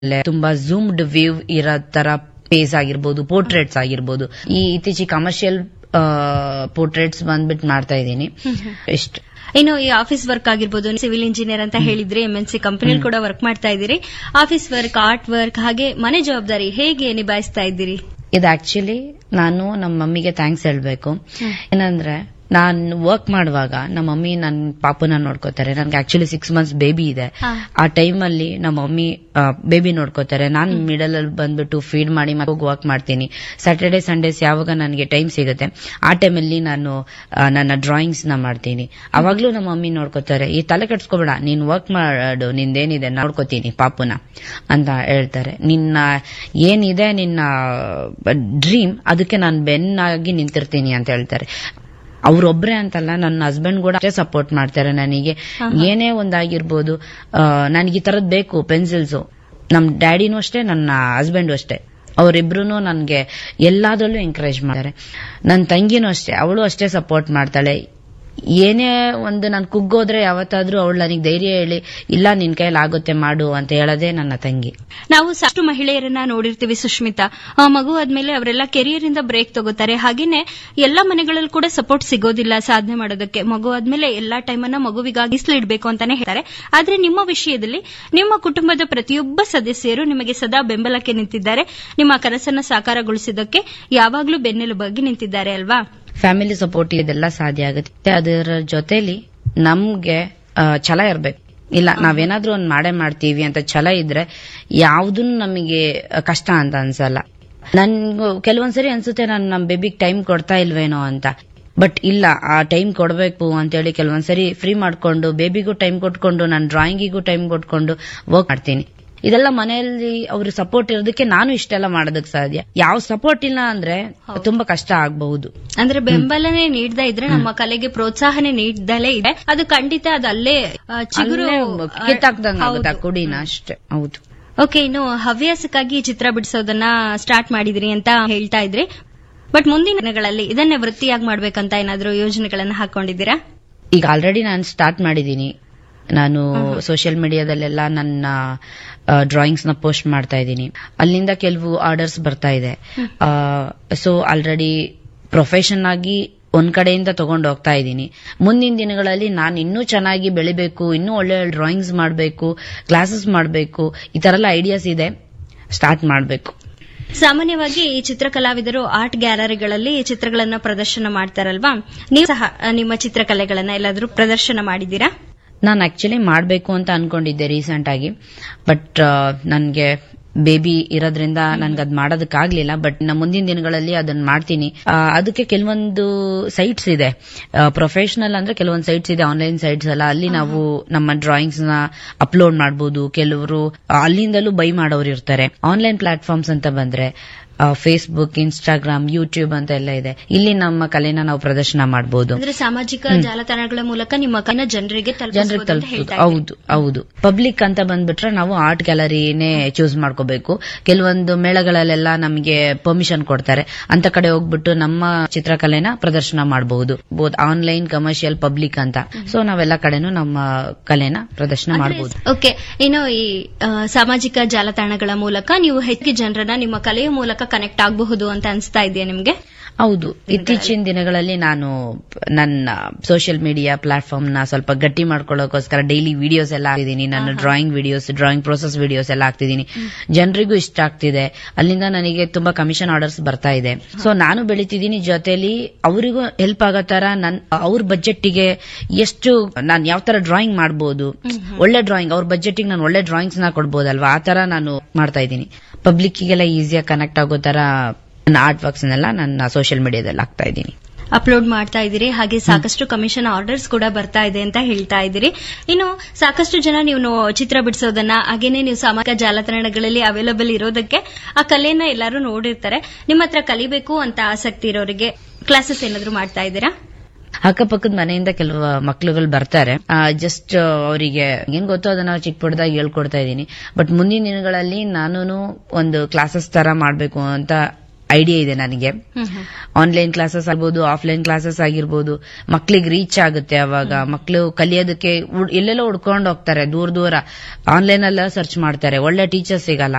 ತುಂಬಾ ಝೂಮ್ಡ್ ವ್ಯೂ ಇರೋ ತರ ಪೇಸ್ ಆಗಿರ್ಬೋದು ಪೋರ್ಟ್ರೇಟ್ಸ್ ಆಗಿರ್ಬೋದು ಈ ಇತ್ತೀಚೆಗೆ ಕಮರ್ಷಿಯಲ್ ಪೋರ್ಟ್ರೇಟ್ಸ್ ಬಂದ್ಬಿಟ್ಟು ಮಾಡ್ತಾ ಇದ್ದೀನಿ ಇಷ್ಟು ಇನ್ನು ಈ ಆಫೀಸ್ ವರ್ಕ್ ಆಗಿರ್ಬೋದು ಸಿವಿಲ್ ಇಂಜಿನಿಯರ್ ಅಂತ ಹೇಳಿದ್ರಿ ಎಂ ಎನ್ ಸಿ ಕಂಪನಿಯಲ್ಲಿ ಕೂಡ ವರ್ಕ್ ಮಾಡ್ತಾ ಇದ್ದೀರಿ ಆಫೀಸ್ ವರ್ಕ್ ಆರ್ಟ್ ವರ್ಕ್ ಹಾಗೆ ಮನೆ ಜವಾಬ್ದಾರಿ ಹೇಗೆ ನಿಭಾಯಿಸ್ತಾ ಇದ್ದೀರಿ ಇದು ಆಕ್ಚುಲಿ ನಾನು ನಮ್ಮ ಮಮ್ಮಿಗೆ ಥ್ಯಾಂಕ್ಸ್ ಹೇಳ್ಬೇಕು ಏನಂದ್ರೆ ನಾನು ವರ್ಕ್ ಮಾಡುವಾಗ ನಮ್ಮ ಮಮ್ಮಿ ನನ್ನ ಪಾಪುನ ನೋಡ್ಕೋತಾರೆ ನನ್ಗೆ ಆಕ್ಚುಲಿ ಸಿಕ್ಸ್ ಮಂತ್ಸ್ ಬೇಬಿ ಇದೆ ಹಾ. ಆ ಟೈಮಲ್ಲಿ ನಮ್ಮ ಮಮ್ಮಿ ಬೇಬಿ ನೋಡ್ಕೋತಾರೆ ನಾನು ಮಿಡಲ್ ಅಲ್ಲಿ ಬಂದ್ಬಿಟ್ಟು ಫೀಡ್ ಮಾಡಿ ಮತ್ತೆ ಹೋಗಿ ವರ್ಕ್ ಮಾಡ್ತೀನಿ ಸ್ಯಾಟರ್ಡೆ ಸಂಡೇಸ್ ಯಾವಾಗ ನನಗೆ ಟೈಮ್ ಸಿಗುತ್ತೆ ಆ ಟೈಮಲ್ಲಿ ನಾನು ಆ, ನನ್ನ ಡ್ರಾಯಿಂಗ್ಸ್ ನ ಮಾಡ್ತೀನಿ ಅವಾಗ್ಲೂ ನಮ್ಮ ಮಮ್ಮಿ ನೋಡ್ಕೋತಾರೆ ಈ ತಲೆ ಕೆಡ್ಸ್ಕೊಬೇಡ ನೀನ್ ವರ್ಕ್ ಮಾಡು ನಿಂದೇನಿದೆ ನೋಡ್ಕೋತೀನಿ ಪಾಪುನ ಅಂತ ಹೇಳ್ತಾರೆ ನಿನ್ನ ಏನಿದೆ ನಿನ್ನ ಡ್ರೀಮ್ ಅದಕ್ಕೆ ನಾನು ಬೆನ್ನಾಗಿ ನಿಂತಿರ್ತೀನಿ ಅಂತ ಹೇಳ್ತಾರೆ ಅವ್ರೊಬ್ರೆ ಅಂತಲ್ಲ ನನ್ನ ಹಸ್ಬೆಂಡ್ ಕೂಡ ಅಷ್ಟೇ ಸಪೋರ್ಟ್ ಮಾಡ್ತಾರೆ ನನಗೆ ಏನೇ ಒಂದಾಗಿರ್ಬೋದು ನನಗೆ ಈ ತರದ್ ಬೇಕು ಪೆನ್ಸಿಲ್ಸ್ ನಮ್ ಡ್ಯಾಡಿನೂ ಅಷ್ಟೇ ನನ್ನ ಹಸ್ಬೆಂಡು ಅಷ್ಟೇ ಅವರಿಬ್ರು ನನ್ಗೆ ಎಲ್ಲಾದ್ರಲ್ಲೂ ಎಂಕರೇಜ್ ಮಾಡ್ತಾರೆ ನನ್ನ ತಂಗಿನೂ ಅಷ್ಟೇ ಅವಳು ಅಷ್ಟೇ ಸಪೋರ್ಟ್ ಮಾಡ್ತಾಳೆ ಏನೇ ಒಂದು ನಾನು ಕುಗ್ಗೋದ್ರೆ ಯಾವತ್ತಾದ್ರೂ ಅವಳು ನನಗೆ ಧೈರ್ಯ ಹೇಳಿ ಇಲ್ಲ ನಿನ್ ಕೈಯಲ್ಲಿ ಆಗುತ್ತೆ ಮಾಡು ಅಂತ ಹೇಳೋದೇ ನನ್ನ ತಂಗಿ ನಾವು ಸಾಕಷ್ಟು ಮಹಿಳೆಯರನ್ನ ನೋಡಿರ್ತೀವಿ ಸುಷ್ಮಿತಾ ಆ, ಮಗು ಆದ್ಮೇಲೆ ಅವರೆಲ್ಲ ಕೆರಿಯರ್ ಇಂದ ಬ್ರೇಕ್ ತಗೋತಾರೆ ಹಾಗೇನೆ ಎಲ್ಲಾ ಮನೆಗಳಲ್ಲಿ ಕೂಡ ಸಪೋರ್ಟ್ ಸಿಗೋದಿಲ್ಲ ಸಾಧನೆ ಮಾಡೋದಕ್ಕೆ ಮಗು ಆದ್ಮೇಲೆ ಎಲ್ಲಾ ಟೈಮನ್ನ ಮಗುವಿಗಾಗಿ ಇಡ್ಬೇಕು ಅಂತಾನೆ ಹೇಳ್ತಾರೆ ಆದ್ರೆ ನಿಮ್ಮ ವಿಷಯದಲ್ಲಿ ನಿಮ್ಮ ಕುಟುಂಬದ ಪ್ರತಿಯೊಬ್ಬ ಸದಸ್ಯರು ನಿಮಗೆ ಸದಾ ಬೆಂಬಲಕ್ಕೆ ನಿಂತಿದ್ದಾರೆ ನಿಮ್ಮ ಕನಸನ್ನ ಸಾಕಾರಗೊಳಿಸಿದ್ದಕ್ಕೆ ಯಾವಾಗ್ಲೂ ಬೆನ್ನೆಲುಬಾಗಿ ನಿಂತಿದ್ದಾರೆ ಅಲ್ವಾ ಫ್ಯಾಮಿಲಿ ಸಪೋರ್ಟ್ ಇದೆಲ್ಲ ಸಾಧ್ಯ ಆಗುತ್ತೆ ಅದರ ಜೊತೆಲಿ ನಮ್ಗೆ ಆ, ಛಲ ಇರ್ಬೇಕು ಇಲ್ಲ ನಾವೇನಾದ್ರೂ ಒಂದ್ ಮಾಡೇ ಮಾಡ್ತೀವಿ ಅಂತ ಛಲ ಇದ್ರೆ ಯಾವ್ದನ್ನು ನಮಗೆ ಕಷ್ಟ ಅಂತ ಅನ್ಸಲ್ಲ ನನ್ಗೂ ಕೆಲವೊಂದ್ಸರಿ ಅನ್ಸುತ್ತೆ ನಾನು ನಮ್ ಬೇಬಿಗ್ ಟೈಮ್ ಕೊಡ್ತಾ ಇಲ್ವೇನೋ ಅಂತ ಬಟ್ ಇಲ್ಲ ಆ ಟೈಮ್ ಕೊಡಬೇಕು ಅಂತೇಳಿ ಕೆಲವೊಂದ್ಸರಿ ಫ್ರೀ ಮಾಡ್ಕೊಂಡು ಬೇಬಿಗೂ ಟೈಮ್ ಕೊಟ್ಕೊಂಡು ನನ್ನ ಡ್ರಾಯಿಂಗಿಗೂ ಟೈಮ್ ಕೊಟ್ಕೊಂಡು ವರ್ಕ್ ಮಾಡ್ತೀನಿ ಇದೆಲ್ಲ ಮನೆಯಲ್ಲಿ ಅವ್ರ ಸಪೋರ್ಟ್ ಇರೋದಕ್ಕೆ ನಾನು ಇಷ್ಟೆಲ್ಲ ಮಾಡೋದಕ್ಕೆ ಸಾಧ್ಯ ಯಾವ ಸಪೋರ್ಟ್ ಇಲ್ಲ ಅಂದ್ರೆ ತುಂಬಾ ಕಷ್ಟ ಆಗಬಹುದು ಅಂದ್ರೆ ಬೆಂಬಲನೆ ನೀಡದೇ ಇದ್ರೆ ನಮ್ಮ ಕಲೆಗೆ ಪ್ರೋತ್ಸಾಹನೆ ನೀಡದಲೇ ಇದೆ ಅದು ಖಂಡಿತ ಅದು ಅಲ್ಲೇ ಆ, ಚಿಗುರು ಕಿತ್ತಾಕ್ದಂಗ ಆಗುತ್ತೆ ಆ ಹೌದು. ಕುಡಿನ ಅಷ್ಟೇ ಹೌದು ಓಕೆ ಇನ್ನು ಹವ್ಯಾಸಕ್ಕಾಗಿ ಚಿತ್ರ ಬಿಡಿಸೋದನ್ನ ಸ್ಟಾರ್ಟ್ ಮಾಡಿದ್ರಿ ಅಂತ ಹೇಳ್ತಾ ಇದ್ರಿ ಬಟ್ ಮುಂದಿನ ದಿನಗಳಲ್ಲಿ ಇದನ್ನೇ ವೃತ್ತಿಯಾಗಿ ಮಾಡ್ಬೇಕಂತ ಏನಾದ್ರೂ ಯೋಜನೆಗಳನ್ನ ಹಾಕೊಂಡಿದ್ದೀರಾ ಈಗ ಆಲ್ರೆಡಿ ನಾನು ಸ್ಟಾರ್ಟ್ ಮಾಡಿದ್ದೀನಿ ನಾನು ಸೋಷಿಯಲ್ ಮೀಡಿಯಾದಲ್ಲೆಲ್ಲ ನನ್ನ ಡ್ರಾಯಿಂಗ್ಸ್ ನ ಪೋಸ್ಟ್ ಮಾಡ್ತಾ ಇದ್ದೀನಿ ಅಲ್ಲಿಂದ ಕೆಲವು ಆರ್ಡರ್ಸ್ ಬರ್ತಾ ಇದೆ ಸೊ ಆಲ್ರೆಡಿ ಪ್ರೊಫೆಷನ್ ಆಗಿ ಒಂದ್ ಕಡೆಯಿಂದ ತಗೊಂಡು ಹೋಗ್ತಾ ಇದ್ದೀನಿ ಮುಂದಿನ ದಿನಗಳಲ್ಲಿ ನಾನು ಇನ್ನೂ ಚೆನ್ನಾಗಿ ಬೆಳಿಬೇಕು ಇನ್ನೂ ಒಳ್ಳೆ ಡ್ರಾಯಿಂಗ್ಸ್ ಮಾಡಬೇಕು ಕ್ಲಾಸಸ್ ಮಾಡಬೇಕು ಈ ತರ ಎಲ್ಲ ಐಡಿಯಾಸ್ ಇದೆ ಸ್ಟಾರ್ಟ್ ಮಾಡಬೇಕು ಸಾಮಾನ್ಯವಾಗಿ ಈ ಚಿತ್ರಕಲಾವಿದರು ಆರ್ಟ್ ಗ್ಯಾಲರಿಗಳಲ್ಲಿ ಚಿತ್ರಗಳನ್ನ ಪ್ರದರ್ಶನ ಮಾಡ್ತಾರಲ್ವಾ ನೀವು ಸಹ ಆ, ನಿಮ್ಮ ಚಿತ್ರಕಲೆಗಳನ್ನ ಎಲ್ಲಾದ್ರೂ ಪ್ರದರ್ಶನ ಮಾಡಿದ್ದೀರಾ ನಾನು ಆಕ್ಚುಲಿ ಮಾಡಬೇಕು ಅಂತ ಅನ್ಕೊಂಡಿದ್ದೆ ರೀಸೆಂಟ್ ಆಗಿ ಬಟ್ ನನಗೆ ಬೇಬಿ ಇರೋದ್ರಿಂದ ನನ್ಗೆ ಅದ್ ಮಾಡೋದಕ್ಕಾಗ್ಲಿಲ್ಲ ಬಟ್ ನಾ ಮುಂದಿನ ದಿನಗಳಲ್ಲಿ ಅದನ್ನ ಮಾಡ್ತೀನಿ ಆ, ಅದಕ್ಕೆ ಕೆಲವೊಂದು ಸೈಟ್ಸ್ ಇದೆ ಪ್ರೊಫೆಷನಲ್ ಅಂದ್ರೆ ಕೆಲವೊಂದು ಸೈಟ್ಸ್ ಇದೆ ಆನ್ಲೈನ್ ಸೈಟ್ಸ್ ಎಲ್ಲ ಅಲ್ಲಿ ನಾವು ನಮ್ಮ ಡ್ರಾಯಿಂಗ್ಸ್ ನ ಅಪ್ಲೋಡ್ ಮಾಡಬಹುದು ಕೆಲವರು ಅಲ್ಲಿಂದಲೂ ಬೈ ಮಾಡೋರು ಇರ್ತಾರೆ ಆನ್ಲೈನ್ ಪ್ಲಾಟ್ಫಾರ್ಮ್ಸ್ ಅಂತ ಬಂದ್ರೆ ಫೇಸ್ಬುಕ್ ಇನ್ಸ್ಟಾಗ್ರಾಮ್ ಯೂಟ್ಯೂಬ್ ಅಂತ ಎಲ್ಲ ಇದೆ ಇಲ್ಲಿ ನಮ್ಮ ಕಲೆನ ನಾವು ಪ್ರದರ್ಶನ ಮಾಡಬಹುದು ಅಂದ್ರೆ ಸಾಮಾಜಿಕ ಜಾಲತಾಣಗಳ ಮೂಲಕ ನಿಮ್ಮ ಕೈನ ಜನರಿಗೆ ಜನರಿಗೆ ತಲುಪಿಸಬಹುದು ಅಂತ ತಲುಪಿಸೋದು ಹೇಳ್ತಾ ಇದ್ದೀರಿ. ಹೌದು ಹೌದು ಪಬ್ಲಿಕ್ ಅಂತ ಬಂದ್ಬಿಟ್ರೆ ನಾವು ಆರ್ಟ್ ಗ್ಯಾಲರಿನೇ ಚೂಸ್ ಮಾಡ್ಕೋಬೇಕು ಕೆಲವೊಂದು ಮೇಳಗಳಲ್ಲೆಲ್ಲ ನಮಗೆ ಪರ್ಮಿಷನ್ ಕೊಡ್ತಾರೆ ಅಂತ ಕಡೆ ಹೋಗ್ಬಿಟ್ಟು ನಮ್ಮ ಚಿತ್ರಕಲೆನ ಪ್ರದರ್ಶನ ಮಾಡಬಹುದು ಬೋತ್ ಆನ್ಲೈನ್ ಕಮರ್ಷಿಯಲ್ ಪಬ್ಲಿಕ್ ಅಂತ ಸೊ ನಾವೆಲ್ಲ ಕಡೆನೂ ನಮ್ಮ ಕಲೆನ ಪ್ರದರ್ಶನ ಮಾಡಬಹುದು ಓಕೆ ಇನ್ನು ಈ ಆ, ಸಾಮಾಜಿಕ ಜಾಲತಾಣಗಳ ಮೂಲಕ ನೀವು ಹೆಚ್ಚಿಗೆ ಜನರನ್ನ ನಿಮ್ಮ ಕಲೆಯ ಮೂಲಕ ಕನೆಕ್ಟ್ ಆಗಬಹುದು ಅಂತ ಅನಿಸ್ತಾ ಇದೆಯಾ ನಿಮ್ಗೆ ಹೌದು ಇತ್ತೀಚಿನ ದಿನಗಳಲ್ಲಿ ನಾನು ನನ್ನ ಸೋಷಿಯಲ್ ಮೀಡಿಯಾ ಪ್ಲಾಟ್ಫಾರ್ಮ್ ನ ಸ್ವಲ್ಪ ಗಟ್ಟಿ ಮಾಡ್ಕೊಳ್ಳೋಕೋಸ್ಕರ ಡೈಲಿ ವಿಡಿಯೋಸ್ ಎಲ್ಲ ಹಾಕ್ತಿದ್ದೀನಿ ನನ್ನ drawing videos drawing process videos ಎಲ್ಲ ಹಾಕ್ತಿದ್ದೀನಿ ಜನರಿಗೂ ಇಷ್ಟ ಆಗ್ತಿದೆ ಅಲ್ಲಿಂದ ನನಗೆ ತುಂಬಾ ಕಮಿಷನ್ ಆರ್ಡರ್ಸ್ ಬರ್ತಾ ಇದೆ ಸೊ ನಾನು ಬೆಳಿತಿದ್ದೀನಿ ಜೊತೆಲಿ ಅವರಿಗೂ ಹೆಲ್ಪ್ ಆಗೋ ತರ ನನ್ ಅವ್ರ ಬಜೆಟ್ಗೆ ಎಷ್ಟು ನಾನು ಯಾವ ತರ ಡ್ರಾಯಿಂಗ್ ಮಾಡಬಹುದು ಒಳ್ಳೆ ಡ್ರಾಯಿಂಗ್ ಅವ್ರ ಬಜೆಟ್ಗೆ ನಾನು ಒಳ್ಳೆ ಡ್ರಾಯಿಂಗ್ಸ್ ನ ಕೊಡ್ಬೋದಲ್ವಾ ಆ ತರ ನಾನು ಮಾಡ್ತಾ ಇದ್ದೀನಿ ಪಬ್ಲಿಕ್ಗೆಲ್ಲ ಈಸಿಯಾಗಿ ಕನೆಕ್ಟ್ ಆಗೋ ತರ ನನ್ನ ಆರ್ಟ್ ವರ್ಕ್ಸ್ ನೆಲ್ಲ ನನ್ನ ಸೋಷಿಯಲ್ ಮೀಡಿಯಾದಲ್ಲಿ ಹಾಕ್ತಾ ಇದ್ದೀನಿ ಅಪ್ಲೋಡ್ ಮಾಡ್ತಾ ಇದ್ದೀರಿ ಹಾಗೆ ಸಾಕಷ್ಟು ಕಮಿಷನ್ ಆರ್ಡರ್ಸ್ ಕೂಡ ಬರ್ತಾ ಇದೆ ಅಂತ ಹೇಳ್ತಾ ಇದ್ದೀರಿ ಇನ್ನು ಸಾಕಷ್ಟು ಜನ ನೀವು ನೋ- ಚಿತ್ರ ಬಿಡಿಸೋದನ್ನ ಹಾಗೇನೆ ನೀವು ಸಾಮಾಜಿಕ ಜಾಲತಾಣಗಳಲ್ಲಿ ಅವೈಲಬಲ್ ಇರೋದಕ್ಕೆ ಆ ಕಲೆನ ಎಲ್ಲರೂ ನೋಡಿರ್ತಾರೆ ನಿಮ್ಮ ಹತ್ರ ಕಲಿಬೇಕು ಅಂತ ಆಸಕ್ತಿ ಇರೋರಿಗೆ ಕ್ಲಾಸಸ್ ಏನಾದ್ರು ಮಾಡ್ತಾ ಇದ್ದೀರಾ ಅಕ್ಕಪಕ್ಕದ ಮನೆಯಿಂದ ಕೆಲವು ಮಕ್ಳುಗಳು ಬರ್ತಾರೆ ಜಸ್ಟ್ ಅವರಿಗೆ ಏನ್ ಗೊತ್ತೋ ಅದನ್ನ ಚಿಕ್ಕ ಪುಟ್ಟದಾಗಿ ಹೇಳ್ಕೊಡ್ತಾ ಇದ್ದೀನಿ ಬಟ್ ಮುಂದಿನ ದಿನಗಳಲ್ಲಿ ನಾನು ಒಂದು ಕ್ಲಾಸಸ್ ತರ ಮಾಡ್ಬೇಕು ಅಂತ ಐಡಿಯಾ ಇದೆ ನನಗೆ ಹ್ಮ್ ಹ್ಮ್. ಆನ್ಲೈನ್ ಕ್ಲಾಸಸ್ ಆಗ್ಬೋದು ಆಫ್ಲೈನ್ ಕ್ಲಾಸಸ್ ಆಗಿರ್ಬೋದು ಮಕ್ಳಿಗೆ ರೀಚ್ ಆಗುತ್ತೆ ಅವಾಗ ಮಕ್ಳು ಕಲಿಯೋದಕ್ಕೆ ಉಡ್- ಎಲ್ಲೆಲ್ಲೋ ಹುಡ್ಕೊಂಡು ಹೋಗ್ತಾರೆ ದೂರ ದೂರ ಆನ್ಲೈನ್ ಅಲ್ಲ ಸರ್ಚ್ ಮಾಡ್ತಾರೆ ಒಳ್ಳೆ ಟೀಚರ್ ಸಿಗಲ್ಲ